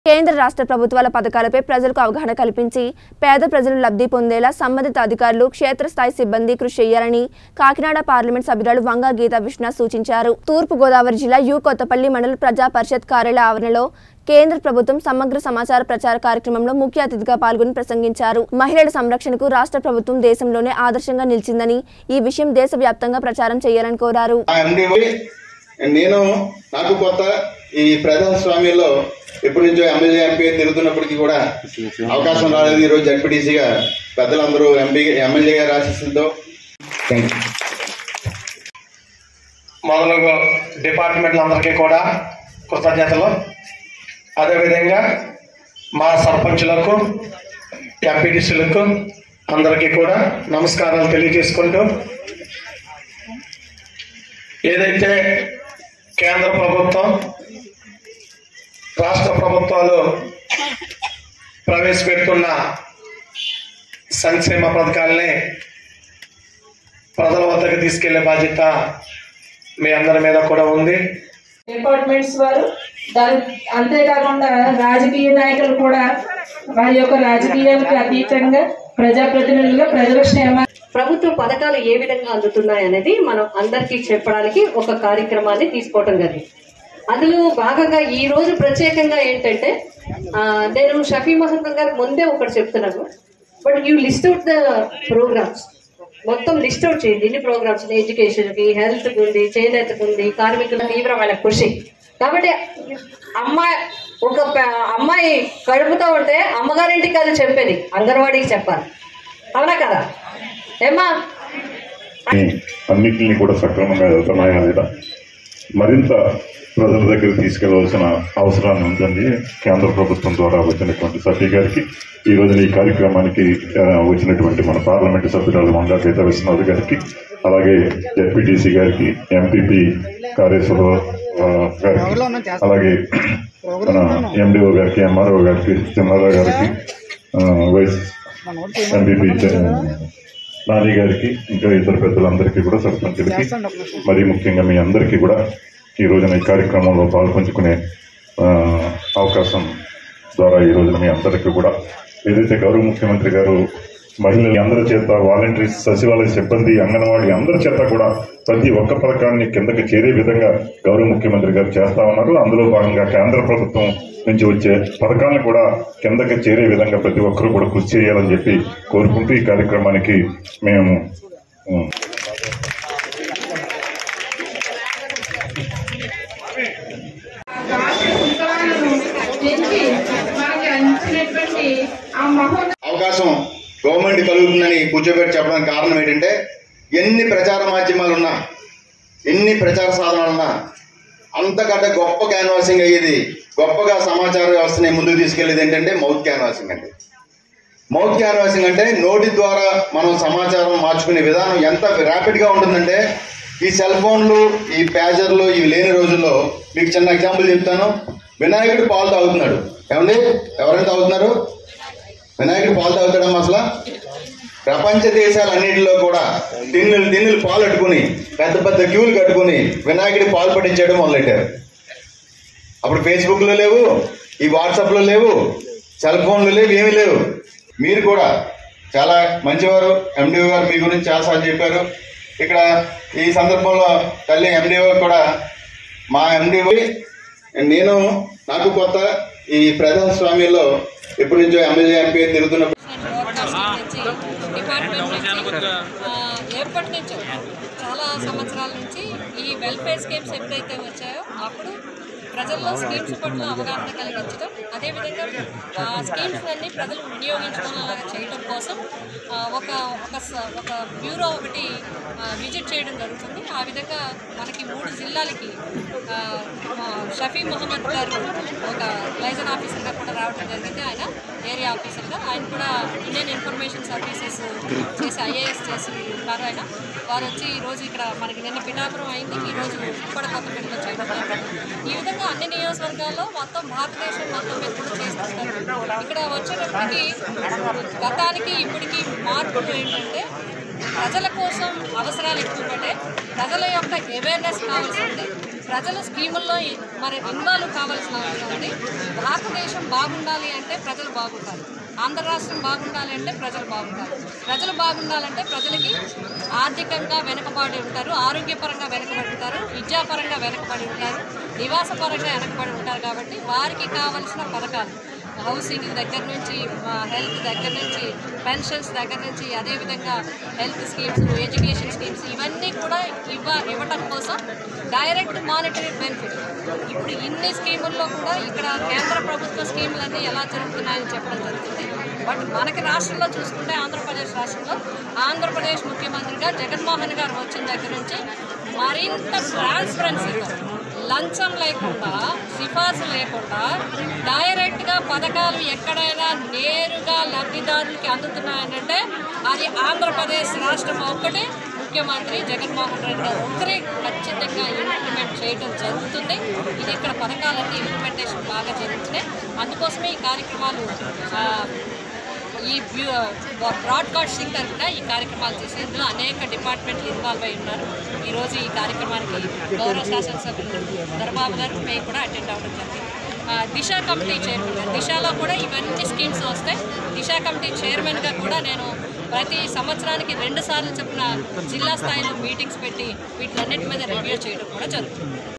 కేంద్ర రాష్ట్ర ప్రభుత్వాల పథకాలపై ప్రజలకు అవగాహన కల్పించి పేద ప్రజలు లబ్ధి పొందేలా సంబంధిత అధికారులు క్షేత్రస్థాయి సిబ్బంది కృషి చేయాలని కాకినాడ పార్లమెంట్ సభ్యురాలు వంగా గీతా విశ్వనాథ్ సూచించారు తూర్పు గోదావరి జిల్లా యు కొత్తపల్లి మండల ప్రజా పరిషత్ కార్యాలయ ఆవరణలో కేంద్ర ప్రభుత్వం సమగ్ర సమాచార ప్రచార కార్యక్రమంలో ముఖ్య అతిథిగా పాల్గొని ప్రసంగించారు మహిళల సంరక్షణకు రాష్ట్ర ప్రభుత్వం దేశంలోనే ఆదర్శంగా నిలిచిందని ఈ విషయం దేశవ్యాప్తంగా ప్రచారం చేయాలని కోరారు ఆ ఎండి నేను నాకు కొత్త ఈ ప్రజాస్వామ్యంలో ఎప్పటి నుంచో ఎమ్మెల్యే ఎంపీ తిరుగుతున్నప్పటికీ కూడా అవకాశం రాలేదు ఈరోజు జడ్పీటీసీగా పెద్దలందరూ ఎంపీ ఎమ్మెల్యే గారి ఆశీస్సులతో మొదలగు డిపార్ట్మెంట్లందరికీ కూడా కృతజ్ఞతలు అదేవిధంగా మా సర్పంచులకు ఎంపీటీసీలకు అందరికీ కూడా నమస్కారాలు తెలియజేసుకుంటూ ఏదైతే కేంద్ర ప్రభుత్వం రాష్ట్ర ప్రభుత్వాలు ప్రవేశపెడుతున్న సంక్షేమ పథకాలని ప్రజల వద్దకు తీసుకెళ్లే బాధ్యత మీ అందరి మీద కూడా ఉంది డిపార్ట్మెంట్స్ వారు దాని అంతేకాకుండా రాజకీయ నాయకులు కూడా వారి యొక్క రాజకీయాలకు అతీతంగా ప్రజాప్రతినిధులుగా ప్రజల క్షేమ ప్రభుత్వ పథకాలు ఏ విధంగా అందుతున్నాయి అనేది మనం అందరికీ చెప్పడానికి ఒక కార్యక్రమాన్ని తీసుకోవటం జరిగింది అందులో భాగంగా ఈ రోజు ప్రత్యేకంగా ఏంటంటే ఆ, నేను షఫీ మహమ్మద్ గారికి ముందే ఒకటి చెప్తున్నాను but you list out the programmes మొత్తం లిస్ట్ అవుట్ చేయండి ఇన్ని ప్రోగ్రామ్స్ ఎడ్యుకేషన్ కి హెల్త్ కి ఉంది చేనేతకు ఉంది కార్మికుల తీవ్రమైన కృషి కాబట్టి అమ్మాయి ఒక ప- అమ్మాయి కడుపుతో ఉంటే అమ్మగారింటికి కాదు చెప్పేది అంగన్వాడీకి చెప్పాలి అవునా కదా ఏమ్మా అన్నిటిని కూడా సక్రమంగా వెళ్తున్నాయా లేదా మరింత ప్రజల దగ్గర తీసుకెళ్లవలసిన అవసరాన్ని ఉంటుంది కేంద్ర ప్రభుత్వం ద్వారా వచ్చినటువంటి సభ్య గారికి ఈ రోజున ఈ కార్యక్రమానికి ఆ, వచ్చినటువంటి మన పార్లమెంటు సభ్యురాలు మంగా గీత విశ్వనాథ్ గారికి అలాగే జడ్పీటీసీ గారికి ఎంపీపీ కాళేశ్వరరావు ఆ, గారికి అలాగే మన ఎండిఓ గారికి ఎంఆర్ఓ గారికి చిన్నారావు గారికి ఆ, వైస్ ఎంపీపీ నాని గారికి ఇంకా ఇతర పెద్దలందరికీ కూడా సర్పంచులకి మరి ముఖ్యంగా మీ అందరికీ కూడా ఈ రోజున ఈ కార్యక్రమంలో పాల్పంచుకునే ఆ, అవకాశం ద్వారా ఈ రోజున మీ అందరికీ కూడా ఏదైతే గౌరవ ముఖ్యమంత్రి గారు మహిళలు అందరి చేత వాలంటీర్స్ సచివాలయ సిబ్బంది అంగన్వాడీ అందరి చేత కూడా ప్రతి ఒక్క పథకాన్ని కిందకి చేరే విధంగా గౌరవ ముఖ్యమంత్రి గారు చేస్తా ఉన్నారు అందులో భాగంగా కేంద్ర ప్రభుత్వం నుంచి వచ్చే పథకాలను కూడా కిందకి చేరే విధంగా ప్రతి ఒక్కరూ కూడా కృషి చేయాలని చెప్పి కోరుకుంటూ ఈ కార్యక్రమానికి మేము ఉం, మనకి అంచినటువంటి ఆ మహో అవకాశం గవర్నమెంట్ కలుగుతుందని కూర్చోబెట్టి చెప్పడానికి కారణం ఏంటంటే ఎన్ని ప్రచార మాధ్యమాలు ఉన్నా ఎన్ని ప్రచార సాధనాలు ఉన్నా అంతకంటే గొప్ప క్యాన్వాసింగ్ అయ్యేది గొప్పగా సమాచార వ్యవస్థని ముందుకు తీసుకెళ్లేది ఏంటంటే మౌత్ క్యాన్వాసింగ్ అండి మౌత్ క్యాన్వాసింగ్ అంటే నోటి ద్వారా మనం సమాచారం మార్చుకునే విధానం ఎంత ర్యాపిడ్ గా ఉంటుందంటే ఈ సెల్ ఫోన్లు ఈ ప్యాజర్లు ఇవి లేని రోజుల్లో మీకు చిన్న ఎగ్జాంపుల్ చెప్తాను వినాయకుడు పాలు తాగుతున్నాడు ఏమండి ఎవరైనా తాగుతున్నారు వినాయకుడు పాలు తాగుతాడమ్మా అసలు ప్రపంచ దేశాలన్నింటిలో కూడా టిన్నులు టిన్నులు పాలు కట్టుకుని పెద్ద పెద్ద క్యూలు కట్టుకుని వినాయకుడి పాలు పట్టించడం మొదలెట్టారు అప్పుడు ఫేస్బుక్లో లేవు ఈ వాట్సాప్లో లేవు సెల్ ఫోన్లు లేవు ఏమీ లేవు మీరు కూడా చాలా మంచివారు ఎండిఓ గారు మీ గురించి చాలాసార్లు చెప్పారు ఇక్కడ ఈ సందర్భంలో తల్లి ఎండిఓ కూడా మా ఎండిఓ నేను నాకు కొత్త ఈ ప్రజాస్వామ్యంలో ఎప్పటి నుంచో ఎమ్మెల్యే ఎంపీ తిరుగుతున్న బ్రాడ్కాస్టింగ్ నుంచి డిపార్ట్మెంట్ నుంచి ఆ, ఎప్పటి నుంచో చాలా సంవత్సరాల నుంచి ఈ వెల్ఫేర్ స్కీమ్స్ ఎప్పుడైతే వచ్చాయో అప్పుడు ప్రజల్లో స్కీమ్స్ పట్ల అవగాహన కలిగించడం అదేవిధంగా ఆ స్కీమ్స్ అన్ని ప్రజలు వినియోగించుకునేలాగా చేయడం కోసం ఆ, ఒక ఒక స- ఒక బ్యూరో ఒకటి ఆ, విజిట్ చేయడం జరుగుతుంది ఆ విధంగా మనకి మూడు జిల్లాలకి ఆ, మా షఫీ మహమ్మద్ గారు ఒక లైజన్ ఆఫీసర్గా కూడా రావడం జరిగింది ఆయన ఏరియా ఆఫీసర్గా ఆయన కూడా ఇండియన్ ఇన్ఫర్మేషన్ సర్వీసెస్ చేసి ఐఏఎస్ చేసి ఉన్నారు ఆయన వారు వచ్చి ఈరోజు ఇక్కడ మనకి నిన్న పిఠాపురం అయింది ఈరోజు ఉప్పడ కొత్తపేటలో చేయడం జరిగింది. ఈ విధంగా అన్ని నియోజకవర్గాల్లో మొత్తం భారతదేశం మొత్తం మీద కూడా చేస్తున్నారు ఇక్కడ వచ్చేటప్పటికి గతానికి ఇప్పటికి మార్పులు ఏంటంటే ప్రజల కోసం అవసరాలు ఎక్కువ పడ్డాయి ప్రజల యొక్క అవేర్నెస్ కావాల్సి ఉంది ప్రజల స్కీముల్లో ఈ- మరి ఇన్వాల్వ్ కావాల్సిన అవసరం ఉంది భారతదేశం బాగుండాలి అంటే ప్రజలు బాగుండాలి ఆంధ్ర రాష్ట్రం బాగుండాలి అంటే ప్రజలు బాగుండాలి ప్రజలు బాగుండాలంటే ప్రజలకి ఆర్థికంగా వెనుకబడి ఉంటారు ఆరోగ్యపరంగా వెనుకబడి ఉంటారు విద్యాపరంగా వెనుకబడి ఉంటారు నివాసపరంగా వెనుకబడి ఉంటారు కాబట్టి వారికి కావలసిన పథకాలు హౌసింగ్ దగ్గర నుంచి హెల్త్ దగ్గర నుంచి పెన్షన్స్ దగ్గర నుంచి అదేవిధంగా హెల్త్ స్కీమ్స్ ఎడ్యుకేషన్ స్కీమ్స్ ఇవన్నీ కూడా ఇవ్వ ఇవ్వటం కోసం డైరెక్ట్ మానిటరీ బెనిఫిట్ ఇప్పుడు ఇన్ని స్కీముల్లో కూడా ఇక్కడ కేంద్ర ప్రభుత్వ స్కీములన్నీ ఎలా జరుగుతున్నాయని చెప్పడం జరుగుతుంది బట్ మనకి రాష్ట్రంలో చూసుకుంటే ఆంధ్రప్రదేశ్ రాష్ట్రంలో ఆంధ్రప్రదేశ్ ముఖ్యమంత్రిగా జగన్మోహన్ గారు వచ్చిన దగ్గర నుంచి మరింత ట్రాన్స్పరెన్సీగా లంచం లేకుండా సిఫార్సు లేకుండా డైరెక్ట్గా పథకాలు ఎక్కడైనా నేరుగా లబ్ధిదారులకి అందుతున్నాయనంటే అది ఆంధ్రప్రదేశ్ రాష్ట్రం ఒక్కటే ముఖ్యమంత్రి జగన్మోహన్ రెడ్డి గారు ఒక్కరే ఖచ్చితంగా ఇంప్లిమెంట్ చేయడం జరుగుతుంది ఇది ఇక్కడ పథకాలన్నీ ఇంప్లిమెంటేషన్ బాగా జరుగుతున్నాయి అందుకోసమే ఈ కార్యక్రమాలు ఆ, ఈ బ్రాడ్కాస్టింగ్ తరఫున ఈ కార్యక్రమాలు చేసి ఇందులో అనేక డిపార్ట్మెంట్లు ఇన్వాల్వ్ అయి ఉన్నారు ఈరోజు ఈ కార్యక్రమానికి గౌరవ శాసనసభ్యులు దర్బాబు గారు మేము కూడా అటెండ్ అవ్వడం జరిగింది ఆ, దిశ కమిటీ చైర్మన్ గారు దిశలో కూడా ఇవన్నీ స్కీమ్స్ వస్తాయి దిశ కమిటీ చైర్మన్గా కూడా నేను ప్రతి సంవత్సరానికి రెండు సార్లు చొప్పున జిల్లా స్థాయిలో మీటింగ్స్ పెట్టి వీటిలన్నిటి మీద రివ్యూ చేయడం కూడా జరుగుతుంది